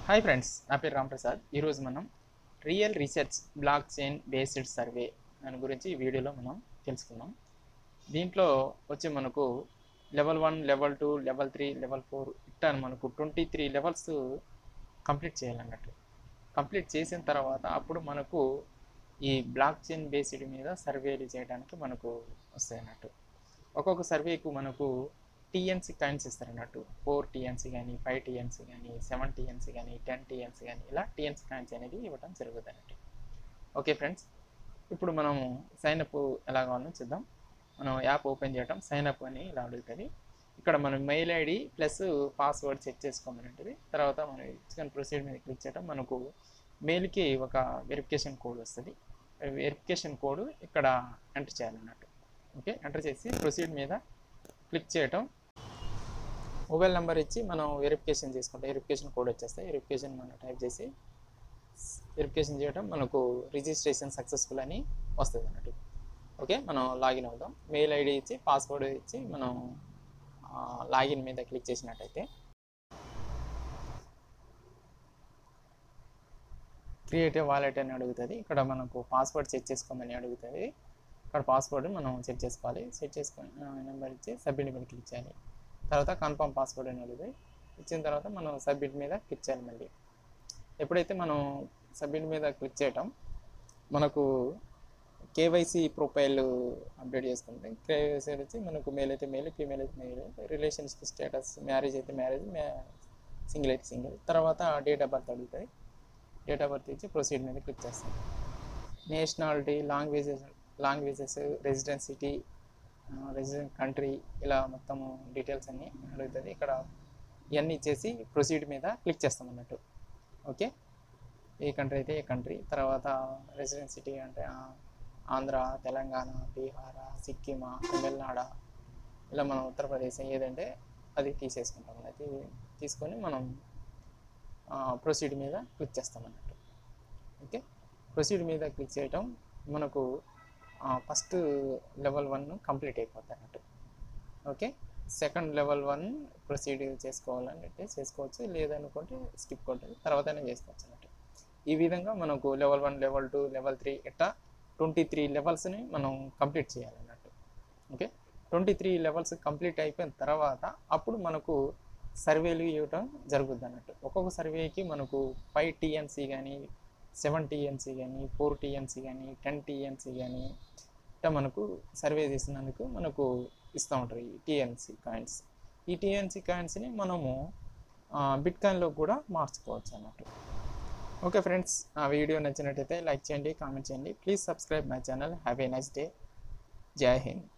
hi friends నా పేరు రాంప్రసాద్ ఈరోజు మనం real research blockchain based survey దాని గురించి ఈ వీడియోలో మనం తెలుసుకుందాం దీంట్లో వచ్చి మనకు level one level two level three level four ఇట్టా మనకు ట్వంటీ త్రీ లెవెల్స్ కంప్లీట్ చేయాలన్నట్టు కంప్లీట్ చేసిన తర్వాత అప్పుడు మనకు ఈ బ్లాక్ చైన్ బేస్డ్ మీద సర్వేలు చేయడానికి మనకు వస్తాయి అన్నట్టు ఒక్కొక్క సర్వేకు మనకు టీఎన్సీ కాయిన్స్ ఇస్తారు అన్నట్టు ఫోర్ టీఎన్సీ కానీ ఫైవ్ టీఎన్సీ కానీ సెవెన్ టీఎన్సీ కానీ టెన్ టీఎన్సీ కానీ ఇలా టీఎన్సీ కాయిన్స్ అనేది ఇవ్వడం జరుగుతుంది అన్నట్టు ఓకే ఫ్రెండ్స్ ఇప్పుడు మనము సైన్ అప్ ఎలా కావాలో చూద్దాం మనం యాప్ ఓపెన్ చేయడం సైన్ అప్ అని ఇలా అడుగుతుంది ఇక్కడ మనం mail ID plus password set చేసుకోమని ఉంటుంది తర్వాత మనం ఇచ్చిన ప్రొసీడ్ మీద క్లిక్ చేయడం మనకు మెయిల్కి ఒక వెరిఫికేషన్ కోడ్ వస్తుంది వెరిఫికేషన్ కోడ్ ఇక్కడ ఎంటర్ చేయాలన్నట్టు ఓకే ఎంటర్ చేసి ప్రొసీడ్ మీద క్లిక్ చేయటం మొబైల్ నెంబర్ ఇచ్చి మనం వెరిఫికేషన్ చేసుకుంటాం వెరిఫికేషన్ కోడ్ వచ్చేస్తాయి వెరిఫికేషన్ మనం టైప్ చేసి వెరిఫికేషన్ చేయడం మనకు రిజిస్ట్రేషన్ సక్సెస్ఫుల్ అని వస్తుంది అన్నట్టు ఓకే మనం లాగిన్ అవుదాం మెయిల్ ఐడి ఇచ్చి పాస్వర్డ్ ఇచ్చి మనం లాగిన్ మీద క్లిక్ చేసినట్టయితే క్రియేటివ్ వాలెట్ అని అడుగుతుంది ఇక్కడ మనకు పాస్వర్డ్ సెట్ చేసుకోమని అడుగుతుంది ఇక్కడ పాస్వర్డ్ మనం సెట్ చేసుకోవాలి సెట్ చేసుకొని నెంబర్ ఇచ్చి సబ్మిట్ మీద క్లిక్ చేయాలి తర్వాత కన్ఫర్మ్ పాస్వర్డ్ అని అడుగుతుంది ఇచ్చిన తర్వాత మనం సబ్మిట్ మీద క్లిక్ చేయాలి మళ్ళీ ఎప్పుడైతే మనం సబ్మిట్ మీద క్లిక్ చేయటం మనకు కేవైసీ ప్రొఫైల్ అప్డేట్ చేసుకుంటే కేవైసీ వచ్చి మనకు మేల్ అయితే మేల్ ఫీమేల్ అయితే మేల్ రిలేషన్షిప్ స్టేటస్ మ్యారేజ్ అయితే మ్యారేజ్ సింగిల్ అయితే సింగిల్ తర్వాత డేట్ ఆఫ్ బర్త్ అడుగుతుంది డేట్ ఆఫ్ బర్త్ ఇచ్చి ప్రొసీడ్ మీద క్లిక్ చేస్తాం nationality languages languages residency resident country ఇలా మొత్తము డీటెయిల్స్ అన్నీ అడుగుతుంది ఇక్కడ ఇవన్నీ ఇచ్చేసి ప్రొసీడ్ మీద క్లిక్ చేస్తాం అన్నట్టు ఓకే ఏ కంట్రీ అయితే ఏ కంట్రీ తర్వాత రెసిడెన్సిటీ అంటే ఆంధ్ర తెలంగాణ బీహార్ సిక్కిం తమిళనాడు ఇలా మనం ఉత్తరప్రదేశ్ ఏదంటే అది తీసేసుకుంటాం అది తీసుకొని మనం ప్రొసీడ్ మీద క్లిక్ చేస్తాం అన్నట్టు ఓకే ప్రొసీడ్ మీద క్లిక్ చేయటం మనకు ఫస్ట్ లెవెల్ వన్ కంప్లీట్ అయిపోతుంది అన్నట్టు okay second level one proceed చేసుకోవాలంటే చేసుకోవచ్చు లేదనుకుంటే స్కిప్ కొట్టేది తర్వాతనే చేసుకోవచ్చు అన్నట్టు ఈ విధంగా మనకు level one level two level three ఇట్లా ట్వంటీ త్రీ లెవెల్స్ని మనం కంప్లీట్ చేయాలన్నట్టు okay twenty three levels complete అయిపోయిన తర్వాత అప్పుడు మనకు సర్వేలు ఇవ్వటం జరుగుద్ది అన్నట్టు ఒక్కొక్క సర్వేకి మనకు ఫైవ్ టీఎన్సీ కానీ సెవెన్ టీఎన్సీ కానీ ఫోర్ టీఎన్సీ కానీ టెన్ టీఎన్సీ కానీ ఇట్లా మనకు సర్వే చేసినందుకు మనకు ఇస్తూ ఉంటారు ఈ టీఎన్సీ కాయిన్స్ ఈ టీఎన్సీ కాయిన్స్ని మనము బిట్ కాయిన్లో కూడా మార్చుకోవచ్చు అన్నట్టు ఓకే ఫ్రెండ్స్ ఆ వీడియో నచ్చినట్టయితే లైక్ చేయండి కామెంట్ చేయండి please subscribe my channel have a nice day Jai Hind